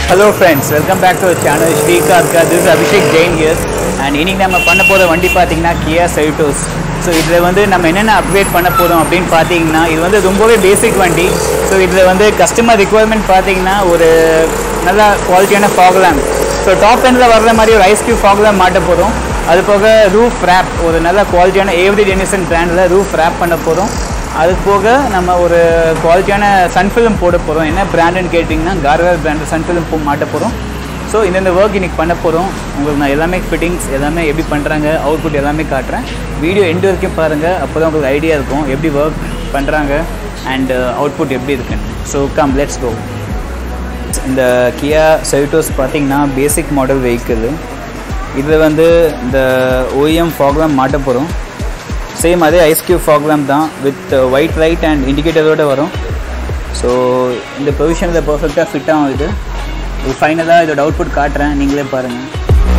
Hello friends welcome back to channel ஸ்ரீகார்கா this Abhishek Jain here and இன்னைக்கு நம்ம பண்ண போகிற வண்டி பார்த்தீங்கன்னா கியா சைட்டோஸ் ஸோ இதில் வந்து நம்ம என்னென்ன அப்கிரேட் பண்ண போகிறோம் அப்படின்னு பார்த்தீங்கன்னா இது வந்து ரொம்பவே பேசிக் வண்டி ஸோ இதில் வந்து கஸ்டமர் ரிக்குவயர்மெண்ட் பார்த்தீங்கன்னா ஒரு நல்ல குவாலிட்டியான ஃபாக் லேம்ப் ஸோ டாப் எண்டில் வர்ற மாதிரி ஒரு ஐஸ் கியூப் ஃபாக் லேம்ப் மாட்ட போகிறோம் அது போக ரூஃப் ரேப் ஒரு நல்ல குவாலிட்டியான ஏவ்ரி டெனிசன் பிராண்டில் ரூஃப் ரேப் பண்ண போகிறோம் அது போக நம்ம ஒரு குவாலிட்டியான சன் ஃபிலிம் போட போகிறோம் என்ன பிராண்டுன்னு கேட்டிங்கன்னா கார்வேர் பிராண்டு சன் ஃபிலிம் போ மாட்ட போகிறோம் ஸோ இந்தந்த ஒர்க் இன்னைக்கு பண்ண போகிறோம் உங்களுக்கு நான் எல்லாமே ஃபிட்டிங்ஸ் எல்லாமே எப்படி பண்ணுறாங்க அவுட்புட் எல்லாமே காட்டுறேன் வீடியோ எண்டு வரைக்கும் பாருங்கள் அப்போ தான் உங்களுக்கு ஐடியா இருக்கும் எப்படி ஒர்க் பண்ணுறாங்க அண்ட் அவுட்புட் எப்படி இருக்குன்னு ஸோ கம் லெட்ஸ் கோ இந்த கியா செல்டோஸ் பார்த்தீங்கன்னா பேசிக் மாடல் வெஹிக்கிள் இதில் வந்து இந்த ஓஎம் ஃபாக்லாம் மாட்ட போகிறோம் சேம் அதே ஐஸ் கியூப் ஃபாக்லாம் தான் வித் ஒயிட் லைட் அண்ட் இண்டிகேட்டரோட வரும் ஸோ இந்த பொசிஷனில் பர்ஃபெக்டாக ஃபிட் ஆகும் இது ஃபைனலாக இதோட அவுட்புட் காட்டுறேன் நீங்களே பாருங்கள்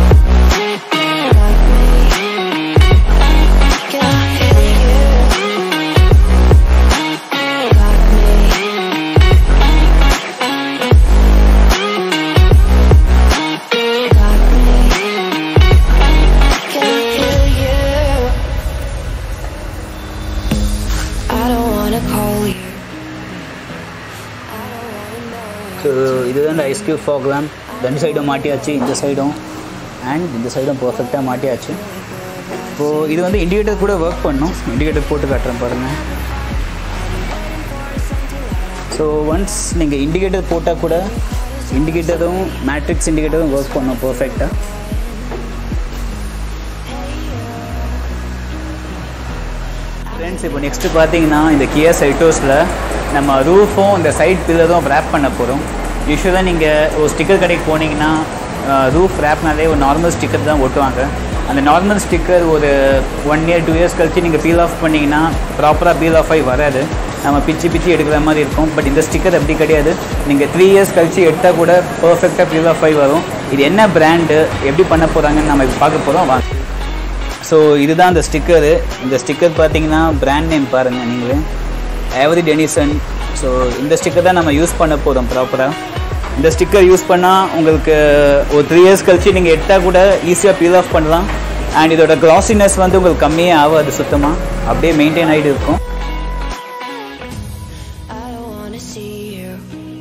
I don't wanna call you. So இதுதான் இந்த ஐஸ் கியூப் ஃபாக்லாம் ரெண்டு சைடும் மாட்டியாச்சு இந்த சைடும் அண்ட் இந்த சைடும் பர்ஃபெக்டாக மாட்டியாச்சு இப்போது இது வந்து இண்டிகேட்டர் கூட ஒர்க் பண்ணும் இண்டிகேட்டர் போட்டு காட்டுறேன் பாருங்கள் ஸோ ஒன்ஸ் நீங்கள் இண்டிகேட்டர் போட்டால் கூட இண்டிகேட்டரும் மேட்ரிக்ஸ் இண்டிகேட்டரும் ஒர்க் பண்ணும் பர்ஃபெக்டாக ஃப்ரெண்ட்ஸ் இப்போ நெக்ஸ்ட்டு பார்த்தீங்கன்னா இந்த கியா சைட்டோஸில் நம்ம ரூஃபும் இந்த சைட் பில்லரும் ரேப் பண்ண போகிறோம் யூஸ்வலாக நீங்கள் ஒரு ஸ்டிக்கர் கடைக்கு போனீங்கன்னா ரூஃப் ரேப்னாலே ஒரு நார்மல் ஸ்டிக்கர் தான் ஒட்டுவாங்க அந்த நார்மல் ஸ்டிக்கர் ஒரு ஒன் இயர் டூ இயர்ஸ் கழிச்சு நீங்கள் பீல் ஆஃப் பண்ணிங்கன்னா ப்ராப்பராக பீல் ஆஃப் ஆகி வராது நம்ம பிச்சு பிச்சு எடுக்கிற மாதிரி இருக்கும் பட் இந்த ஸ்டிக்கர் அப்படி கிடையாது நீங்கள் த்ரீ இயர்ஸ் கழிச்சு எடுத்தால் கூட பர்ஃபெக்டாக பீல் ஆஃப் ஆகி வரும் இது என்ன பிராண்டு எப்படி பண்ண போகிறாங்கன்னு நம்ம இப்போ பார்க்க போகிறோம் வாங்க ஸோ இதுதான் அந்த ஸ்டிக்கரு இந்த ஸ்டிக்கர் பார்த்தீங்கன்னா பிராண்ட் நேம் பாருங்கள் நீங்களே ஆவரி டெனிசன் ஸோ இந்த ஸ்டிக்கர் தான் நம்ம யூஸ் பண்ண போகிறோம் ப்ராப்பராக இந்த ஸ்டிக்கர் யூஸ் பண்ணால் உங்களுக்கு ஒரு த்ரீ இயர்ஸ் கழிச்சு நீங்கள் எடுத்தால் கூட ஈஸியாக பீல் ஆஃப் பண்ணலாம் அண்ட் இதோட கிளாசினஸ் வந்து உங்களுக்கு கம்மியே ஆகாது சுத்தமாக அப்படியே மெயின்டைன் ஆகிட்டு இருக்கும் I don't wanna see you.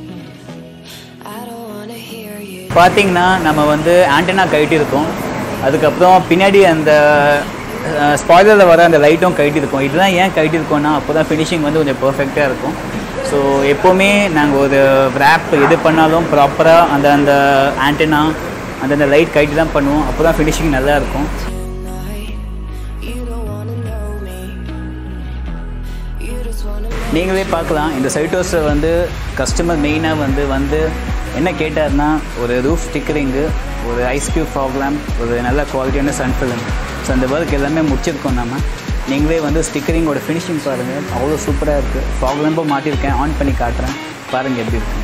I don't wanna hear you. பார்த்தீங்கன்னா நம்ம வந்து ஆண்டனா கழட்டியிருக்கோம் அதுக்கப்புறம் பின்னாடி அந்த ஸ்பாய்லரில் வர அந்த லைட்டும் கழட்டியிருக்கோம் இதுதான் ஏன் கழட்டியிருக்கோம்னா அப்போ தான் ஃபினிஷிங் வந்து கொஞ்சம் பர்ஃபெக்டாக இருக்கும் ஸோ எப்போவுமே நாங்கள் ஒரு ரேப் எது பண்ணாலும் ப்ராப்பராக அந்த அந்த ஆண்டனா அந்தந்த லைட் கழட்டி தான் பண்ணுவோம் அப்போ தான் ஃபினிஷிங் நல்லா இருக்கும் Tonight, you don't wanna know me. You just wanna நீங்களே பார்க்கலாம் இந்த சைட்டோஸை வந்து கஸ்டமர் மெயினாக வந்து வந்து என்ன கேட்டார்னா ஒரு ரூஃப் ஸ்டிக்கரிங்கு ஒரு ஐஸ் கியூப் ப்ராப்ளம் ஒரு நல்ல குவாலிட்டியான சன் ஃபிலிம் ஸோ அந்த ஒர்க் எல்லாமே முடிச்சிருக்கோம் நம்ம நீங்களே வந்து ஸ்டிக்கரிங்கோட ஃபினிஷிங் பாருங்கள் அவ்வளோ சூப்பராக இருக்குது ப்ராப்ளம்பும் மாட்டியிருக்கேன் ஆன் பண்ணி காட்டுறேன் பாருங்கள் எப்படி இருக்கு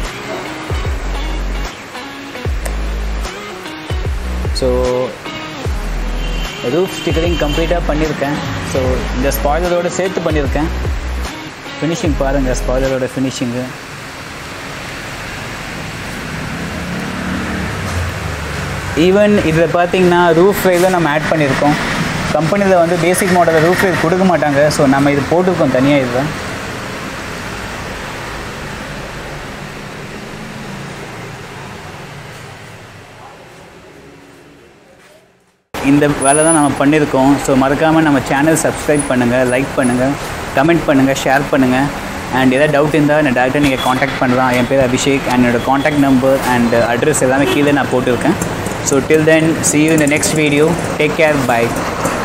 ஸோ ரூஃப் ஸ்டிக்கரிங் கம்ப்ளீட்டாக பண்ணியிருக்கேன் ஸோ இந்த ஸ்பாய்லரோட சேர்த்து பண்ணியிருக்கேன் ஃபினிஷிங் பாருங்கள் ஸ்பாய்லரோட ஃபினிஷிங்கு ஈவன் இதில் பார்த்தீங்கன்னா ரூஃப் ரேலும் நம்ம ஆட் பண்ணியிருக்கோம் கம்பெனியில் வந்து பேசிக் மாடலில் ரூஃப் ரேல் கொடுக்க மாட்டாங்க ஸோ நம்ம இது போட்டிருக்கோம் தனியாக இதில் இந்த வேலை தான் நம்ம பண்ணியிருக்கோம் ஸோ மறக்காமல் நம்ம சேனல் சப்ஸ்கிரைப் பண்ணுங்கள் லைக் பண்ணுங்கள் கமெண்ட் பண்ணுங்கள் ஷேர் பண்ணுங்கள் அண்ட் ஏதாவது டவுட் இருந்தால் என்னை டேரெக்டாக நீங்கள் காண்டாக்ட் பண்ணலாம் என் பேர் அபிஷேக் அண்ட் என்னோட காண்டாக்ட் நம்பர் அண்ட் அட்ரஸ் எல்லாமே கீழே நான் போட்டிருக்கேன் so till then see you in the next video take care bye